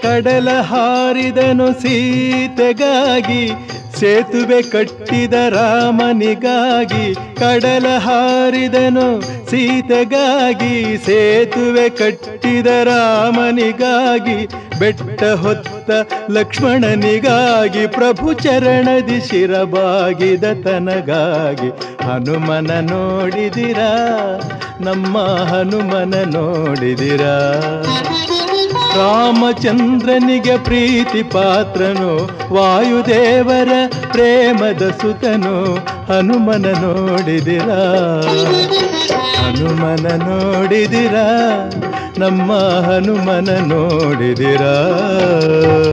ಕಡಲ ಹಾರಿದನು ಸೀತೆಗಾಗಿ ಸೇತುವೆ ಕಟ್ಟಿದ ರಾಮನಿಗಾಗಿ ಕಡಲ ಹಾರಿದನು ಸೀತೆಗಾಗಿ ಸೇತುವೆ ಕಟ್ಟಿದ ರಾಮನಿಗಾಗಿ ಬೆಟ್ಟ ಹೊತ್ತ ಲಕ್ಷ್ಮಣನಿಗಾಗಿ ಪ್ರಭು ಚರಣದಿ ಶಿರಬಾಗಿದ ತನಗಾಗಿ ಹನುಮನ ನೋಡಿದಿರಾ ನಮ್ಮ ಹನುಮನ ನೋಡಿದಿರಾ ರಾಮಚಂದ್ರನಿಗೆ ಪ್ರೀತಿ ಪಾತ್ರನು ವಾಯುದೇವರ ಪ್ರೇಮದ ಸುತನು ಹನುಮನ ನೋಡಿದಿರಾ ಹನುಮನ ನೋಡಿದಿರಾ ನಮ್ಮ ಹನುಮನ ನೋಡಿದಿರಾ